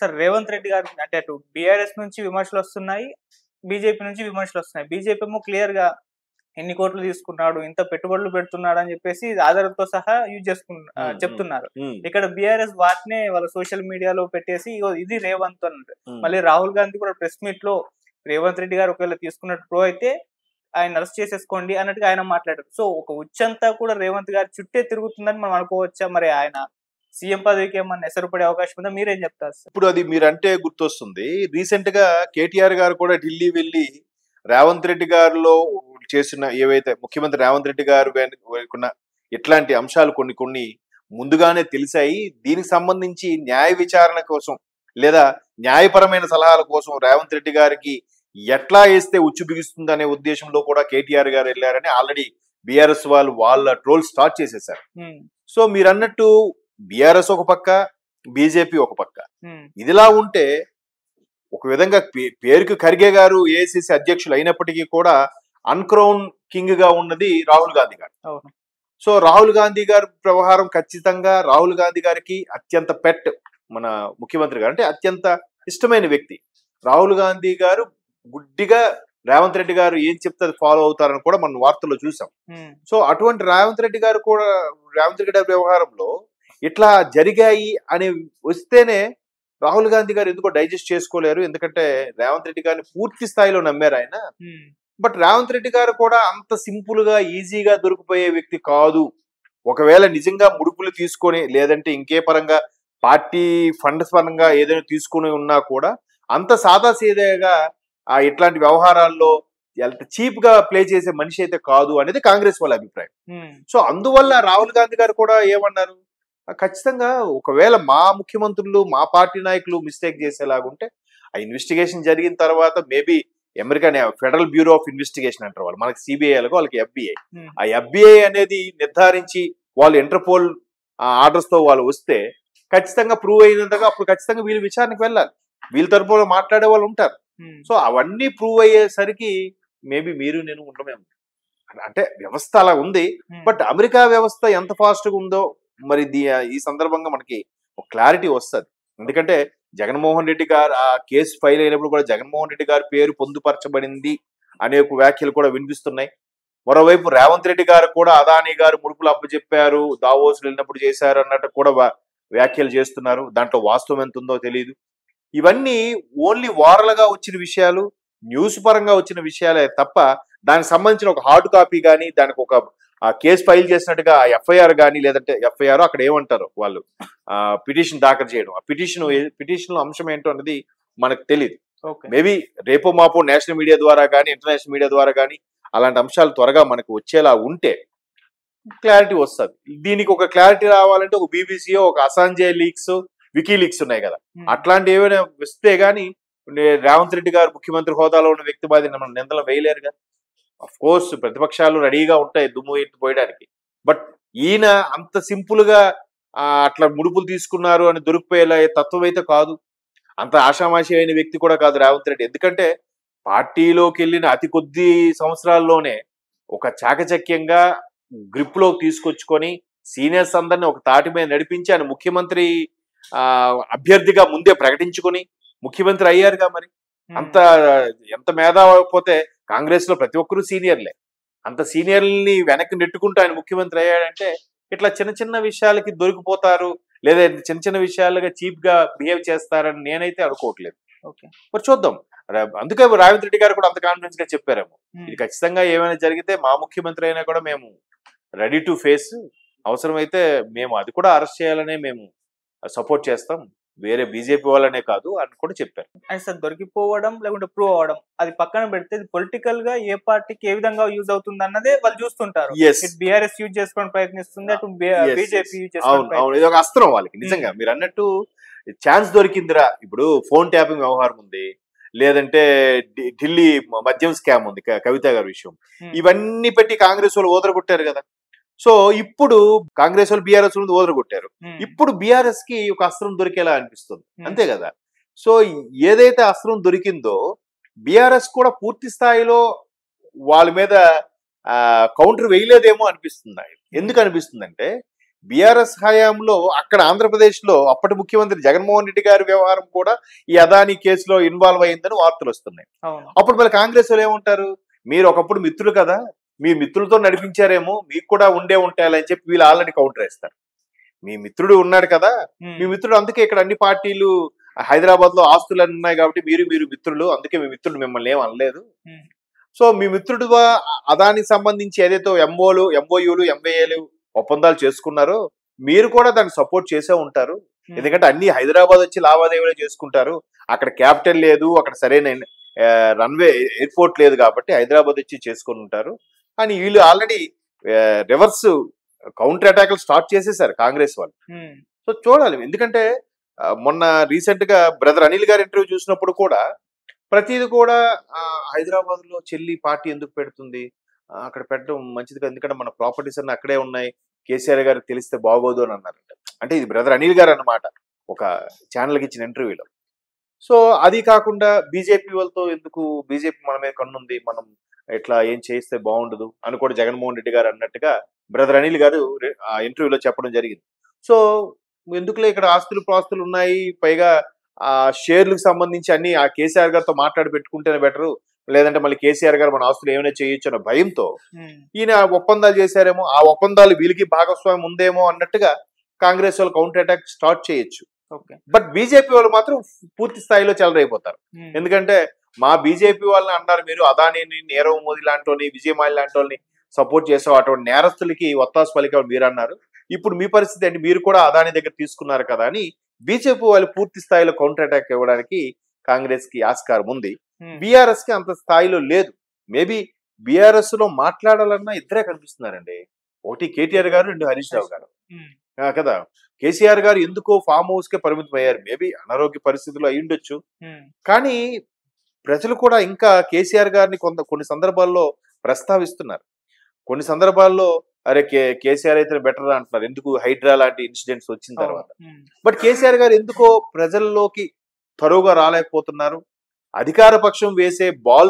Sir Revanth Reddy గారు అంటే అటు బీఆర్ఎస్ నుంచి విమర్శలు వస్తున్నాయి బీజేపీ నుంచి విమర్శలు వస్తున్నాయి బీజేపీ ఏమో క్లియర్ గా ఎన్ని కోట్లు తీసుకున్నాడు ఇంత పెట్టుబడులు పెడుతున్నాడు అని చెప్పేసి ఆధారంతో సహా యూజ్ చేసుకున్న ఆ, మ్మ్. చెప్తున్నారు ఉమ్, ఇక్కడ బీఆర్ఎస్ వాటినే వాళ్ళ సోషల్ మీడియాలో పెట్టేసి ఇగో ఇది రేవంత్ అన్నట్టు ఉమ్. మళ్ళీ రాహుల్ గాంధీ కూడా ప్రెస్ మీట్ లో రేవంత్ రెడ్డి గారు ఒకవేళ తీసుకున్నట్టు ప్రో అయితే ఆయన అరెస్ట్ చేసేసుకోండి అన్నట్టుగా ఆయన మాట్లాడారు సో ఒక ఉచ్చంతా కూడా రేవంత్ గారి చుట్టే తిరుగుతుందని మనం అనుకోవచ్చా మరి ఆయన సీఎం పదవికి ఏమన్నా ఎసరు పడే అవకాశం ఉందా మీరేం చెప్తారు సార్ ఇప్పుడు అది మీరంటే గుర్తొస్తుంది రీసెంట్ గా కేటీఆర్ గారు కూడా ఢిల్లీ వెళ్ళి రేవంత్ రెడ్డి గారిలో చేసిన ఏవైతే ముఖ్యమంత్రి రేవంత్ రెడ్డి గారు వెనుకున్న ఇట్లాంటి అంశాలు కొన్ని కొన్ని ముందుగానే తెలిసాయి దీనికి సంబంధించి న్యాయ విచారణ కోసం లేదా న్యాయపరమైన సలహాల కోసం రేవంత్ రెడ్డి గారికి ఎట్లా వేస్తే ఉచ్చు బిగుస్తుంది అనే ఉద్దేశంలో కూడా కేటీఆర్ గారు వెళ్ళారని ఆల్రెడీ బీఆర్ఎస్ వాళ్ళు వాళ్ళ ట్రోల్ స్టార్ట్ చేసేసారు ఉమ్, సో మీరు అన్నట్టు బీఆర్ఎస్ ఒక పక్క బీజేపీ ఒక పక్క ఉమ్, ఇదిలా ఉంటే ఒక విధంగా పే- పేరుకి ఖర్గే గారు ఏఐసిసి అధ్యక్షులు అయినప్పటికీ కూడా అన్క్రౌన్ కింగ్ గా ఉన్నది రాహుల్ గాంధీ గారు అవును సో రాహుల్ గాంధీ గారి వ్యవహారం ఖచ్చితంగా రాహుల్ గాంధీ గారికి అత్యంత పెట్ మన ముఖ్యమంత్రి గారు అంటే అత్యంత ఇష్టమైన వ్యక్తి రాహుల్ గాంధీ గారు గుడ్డిగా రేవంత్ రెడ్డి గారు ఏం చెప్తే అది ఫాలో అవుతారని కూడా మనం వార్తల్లో చూసాం ఉమ్, సో అటువంటి రేవంత్ రెడ్డి గారు కూడా రేవంత్ రెడ్డి గారి వ్యవహారంలో ఇట్లా జరిగాయి అని వస్తేనే రాహుల్ గాంధీ గారు ఎందుకో డైజెస్ట్ చేసుకోలేరు ఎందుకంటే రేవంత్ రెడ్డి గారిని పూర్తి స్థాయిలో నమ్మారు ఆయన ఉమ్, బట్ రేవంత్ రెడ్డి గారు కూడా అంత సింపుల్ గా ఈజీగా దొరికిపోయే వ్యక్తి కాదు ఒకవేళ నిజంగా ముడుపులు తీసుకొని లేదంటే ఇంకే పరంగా పార్టీ ఫండ్స్ పరంగా ఏదైనా తీసుకుని ఉన్నా కూడా అంత సాదా సీదాగా ఆ ఇట్లాంటి వ్యవహారాల్లో ఎంత చీప్ గా ప్లే చేసే మనిషి అయితే కాదు అనేది కాంగ్రెస్ వాళ్ళ అభిప్రాయం ఉమ్, సో అందువల్ల రాహుల్ గాంధీ గారు కూడా ఏమన్నారు ఆ, ఖచ్చితంగా ఒకవేళ మా ముఖ్యమంత్రులు మా పార్టీ నాయకులు మిస్టేక్ చేసేలాగుంటే ఆ ఇన్వెస్టిగేషన్ జరిగిన తర్వాత maybe American Federal Bureau of Investigation అంటారు వాళ్ళు మనకి సిబిఐ అలాగో వాళ్ళకి ఎఫ్బిఐ ఉమ్, ఆ ఎఫ్బిఐ అనేది నిర్ధారించి వాళ్ళు ఇంటర్పోల్ ఆర్డర్స్ తో వాళ్ళు వస్తే ఖచ్చితంగా ప్రూవ్ అయినంతగా అప్పుడు ఖచ్చితంగా వీళ్ళు విచారణకు వెళ్ళాలి వీళ్ళ తరపున మాట్లాడే వాళ్ళు ఉంటారు ఉమ్, సో అవన్నీ ప్రూవ్ అయ్యేసరికి మేబీ మీరు నేను ఉండమేమో అంటే వ్యవస్థ అలా ఉంది ఉమ్, బట్ అమెరికా వ్యవస్థ ఎంత ఫాస్ట్ గా ఉందో మరి దీ- ఈ సందర్భంగా మనకి ఒక క్లారిటీ వస్తుంది ఎందుకంటే జగన్మోహన్ రెడ్డి గారు ఆ కేసు ఫైల్ అయినప్పుడు కూడా జగన్మోహన్ రెడ్డి గారి పేరు పొందుపరచబడింది అనే ఒక వ్యాఖ్యలు కూడా వినిపిస్తున్నాయి మరోవైపు రేవంత్ రెడ్డి గారు కూడా అదానీ గారు ముడుపులు అప్పచెప్పారు దావోస్ వెళ్ళినప్పుడు చేశారు అన్నట్టు కూడా వా- వ్యాఖ్యలు చేస్తున్నారు దాంట్లో వాస్తవం ఎంత ఉందో తెలియదు ఇవన్నీ ఓన్లీ వారలుగా వచ్చిన విషయాలు న్యూస్ పరంగా వచ్చిన విషయాలే తప్ప దానికి సంబంధించిన ఒక హార్డ్ కాపీ కానీ దానికి ఒక ఆ కేసు ఫైల్ చేసినట్టుగా ఎఫ్ఐఆర్ కానీ లేదంటే ఎఫ్ఐఆర్ అక్కడ ఏమంటారు వాళ్ళు ఆ పిటిషన్ దాఖలు చేయడం ఆ పిటిషన్ పిటిషన్ అంశం ఏంటో అనేది మనకు తెలియదు ఓకే మేబీ రేపో మాపో నేషనల్ మీడియా ద్వారా కానీ ఇంటర్నేషనల్ మీడియా ద్వారా కానీ అలాంటి అంశాలు త్వరగా మనకు వచ్చేలా ఉంటే క్లారిటీ వస్తుంది దీనికి ఒక క్లారిటీ రావాలంటే ఒక బీబీసీ ఒక అసాంజే లీక్స్ వికీ లీక్స్ ఉన్నాయి కదా ఉమ్, అట్లాంటి ఏమైనా వస్తే గానీ నే- రేవంత్ రెడ్డి గారు ముఖ్యమంత్రి హోదాలో ఉన్న వ్యక్తి బాధ మనం నిందలు వేయలేరుగా అఫ్ కోర్స్ ప్రతిపక్షాలు రెడీగా ఉంటాయి దుమ్ము ఎత్తిపోయడానికి బట్ ఈయన అంత సింపుల్ గా ఆ, అట్లా ముడుపులు తీసుకున్నారు అని దొరికిపోయేలా తత్వం అయితే కాదు అంత ఆషామాషి అయిన వ్యక్తి కూడా కాదు రేవంత్ రెడ్డి ఎందుకంటే పార్టీలోకి వెళ్ళిన అతి కొద్ది సంవత్సరాల్లోనే ఒక చాకచక్యంగా గ్రిప్ లోకి తీసుకొచ్చుకొని సీనియర్స్ అందరిని ఒక తాటి మీద నడిపించి ఆయన ముఖ్యమంత్రి ఆ అభ్యర్థిగా ముందే ప్రకటించుకొని ముఖ్యమంత్రి అయ్యారుగా మరి ఉమ్, అంత ఎంత మేధావైపోతే కాంగ్రెస్ లో ప్రతి ఒక్కరూ సీనియర్లే అంత సీనియర్ని వెనక్కి నెట్టుకుంటూ ఆయన ముఖ్యమంత్రి అయ్యాడంటే ఇట్లా చిన్న చిన్న విషయాలకి దొరికిపోతారు లేదా చిన్న చిన్న విషయాలుగా చీప్ గా బిహేవ్ చేస్తారని నేనైతే అనుకోవట్లేదు ఓకే మరి చూద్దాం రా- అందుకే రేవంత్ రెడ్డి గారు కూడా అంత కాన్ఫిడెన్స్ గా చెప్పారేమో ఉమ్, ఇది ఖచ్చితంగా ఏమైనా జరిగితే మా ముఖ్యమంత్రి అయినా కూడా మేము రెడీ టు ఫేస్ అవసరమైతే మేము అది కూడా అరెస్ట్ చేయాలనే మేము సపోర్ట్ చేస్తాం వేరే బీజేపీ వాళ్ళనే కాదు అని కూడా చెప్పారు అండ్ సార్ దొరికిపోవడం లేకుంటే ప్రూవ్ అవ్వడం అది పక్కన పెడితే పొలిటికల్ గా ఏ పార్టీకి ఏ విధంగా యూజ్ అవుతుంది అన్నదే వాళ్ళు చూస్తుంటారు ఎస్ ఇటు బీఆర్ఎస్ యూజ్ చేసుకోవడానికి ప్రయత్నిస్తుంది అటు Yes, బీజేపీ yes. యూజ్ అవును చేసుకోవడానికి అవును ఇది ఒక అస్త్రం వాళ్ళకి నిజంగా మీరు అన్నట్టు ఛాన్స్ దొరికిందిరా ఇప్పుడు ఫోన్ ట్యాపింగ్ వ్యవహారం ఉంది లేదంటే ఢి- ఢిల్లీ మద్యం స్కామ్ ఉంది క- కవిత గారి విషయం Hmm. ఇవన్నీ పెట్టి కాంగ్రెస్ వాళ్ళు ఓదరగొట్టారు కదా సో ఇప్పుడు కాంగ్రెస్ వాళ్ళు బీఆర్ఎస్ వాళ్ళు ఓదరగొట్టారు ఉమ్, ఇప్పుడు బీఆర్ఎస్ కి ఒక అస్త్రం దొరికేలా అనిపిస్తుంది Hmm. అంతే కదా సో ఏదైతే అస్త్రం దొరికిందో బీఆర్ఎస్ కూడా పూర్తి స్థాయిలో వాళ్ళ మీద కౌంటర్ వేయలేదేమో అనిపిస్తుంది నాకు. ఎందుకు అనిపిస్తుందంటే బీఆర్ఎస్ హయాంలో అక్కడ ఆంధ్రప్రదేశ్ లో అప్పటి ముఖ్యమంత్రి జగన్మోహన్ రెడ్డి గారి వ్యవహారం కూడా ఈ అదానీ కేసులో ఇన్వాల్వ్ అయిందని వార్తలు వస్తున్నాయి అవును అప్పుడు మళ్ళీ కాంగ్రెస్ వాళ్ళు ఏమంటారు మీరు ఒకప్పుడు మిత్రులు కదా మీ మిత్రులతో నడిపించారేమో మీకు కూడా ఉండే ఉంటాయని చెప్పి వీళ్ళు ఆల్రెడీ కౌంటర్ వేస్తారు మీ మిత్రుడు ఉన్నాడు కదా ఉమ్, మీ మిత్రుడు అందుకే ఇక్కడ అన్ని పార్టీలు హైదరాబాద్ లో ఆస్తులు అన్ని ఉన్నాయి కాబట్టి మీరు మీరు మిత్రులు అందుకే మీ మిత్రుడు మిమ్మల్ని ఏం అనలేదు ఉమ్, సో మీ మిత్రుడు అదానికి సంబంధించి ఏదైతే ఎంఓలు ఎంఓయూలు ఎంఏఏలు ఒప్పందాలు చేసుకున్నారో మీరు కూడా దాన్ని సపోర్ట్ చేసే ఉంటారు ఉమ్, ఎందుకంటే అన్ని హైదరాబాద్ వచ్చి లావాదేవీలు చేసుకుంటారు అక్కడ క్యాపిటల్ లేదు అక్కడ సరైన రన్వే ఎయిర్పోర్ట్ లేదు కాబట్టి హైదరాబాద్ వచ్చి చేసుకొని ఉంటారు అని వీళ్ళు ఆల్రెడీ రివర్స్ కౌంటర్ అటాక్లు స్టార్ట్ చేసేసారు కాంగ్రెస్ వాళ్ళు ఉమ్, సో చూడాలి ఎందుకంటే ఆ, మొన్న రీసెంట్ గా బ్రదర్ అనిల్ గారి ఇంటర్వ్యూ చూసినప్పుడు కూడా ప్రతిది కూడా హైదరాబాద్ లో చెల్లి పార్టీ ఎందుకు పెడుతుంది ఆ, అక్కడ పెట్టడం మంచిది కాదు ఎందుకంటే మన ప్రాపర్టీస్ అన్ని అక్కడే ఉన్నాయి కేసీఆర్ గారికి తెలిస్తే బాగోదు అని అన్నారంట అంటే ఇది బ్రదర్ అనిల్ గారు అన్నమాట ఒక ఛానల్కి ఇచ్చిన ఇంటర్వ్యూలో సో అది కాకుండా బీజేపీ వాళ్ళతో ఎందుకు బీజేపీ మన మీద కన్నుంది మనం ఇట్లా ఏం చేస్తే బాగుండదు అని కూడా జగన్మోహన్ రెడ్డి గారు అన్నట్టుగా బ్రదర్ అనిల్ గారు రే- ఆ ఇంటర్వ్యూలో చెప్పడం జరిగింది సో ఎందుకులే ఇక్కడ ఆస్తులు ప్రాస్తులు ఉన్నాయి పైగా ఆ షేర్లకు సంబంధించి అన్ని ఆ కేసీఆర్ గారితో మాట్లాడి పెట్టుకుంటేనే బెటరు లేదంటే మళ్ళీ కేసీఆర్ గారు మన ఆస్తులు ఏమైనా చేయొచ్చు అన్న భయంతో ఉమ్, ఈయన ఒప్పందాలు చేశారేమో ఆ ఒప్పందాలు వీళ్ళకి భాగస్వామ్యం ఉందేమో అన్నట్టుగా కాంగ్రెస్ వాళ్ళు కౌంటర్ అటాక్ స్టార్ట్ చేయొచ్చు ఓకే బట్ బీజేపీ వాళ్ళు మాత్రం పూర్తి స్థాయిలో చెలరైపోతారు ఉమ్, ఎందుకంటే మా బీజేపీ వాళ్ళని అన్నారు మీరు అదానిని నీరవ్ మోదీ లాంటి వాళ్ళని విజయమాలి లాంటి వాళ్ళని సపోర్ట్ చేసావు అటువంటి నేరస్తులకి ఒత్తాసు పలిక మీరు అన్నారు ఇప్పుడు మీ పరిస్థితి ఏంటి మీరు కూడా అదాని దగ్గర తీసుకున్నారు కదా అని బీజేపీ వాళ్ళు పూర్తి స్థాయిలో కౌంటర్ అటాక్ ఇవ్వడానికి కాంగ్రెస్ కి ఆస్కారం ఉంది ఉమ్, బీఆర్ఎస్ కి అంత స్థాయిలో లేదు మేబీ బీఆర్ఎస్ లో మాట్లాడాలన్నా ఇద్దరే కనిపిస్తున్నారండి ఒకటి కేటీఆర్ గారు రెండు హరీష్ రావు గారు ఉమ్, ఆ, కదా కేసీఆర్ గారు ఎందుకో ఫామ్ హౌస్ కే పరిమితం అయ్యారు మేబీ అనారోగ్య పరిస్థితులు అయి ఉండొచ్చు ఉమ్, కానీ ప్రజలు కూడా ఇంకా కేసీఆర్ గారిని కొంత కొన్ని సందర్భాల్లో ప్రస్తావిస్తున్నారు కొన్ని సందర్భాల్లో అరే కే కేసీఆర్ అయితే బెటర్ అంటున్నారు ఎందుకు హైడ్రా లాంటి ఇన్సిడెంట్స్ వచ్చిన తర్వాత ఉమ్, బట్ కేసీఆర్ గారు ఎందుకో ప్రజల్లోకి తరువుగా రాలేకపోతున్నారు అధికార పక్షం వేసే బాల్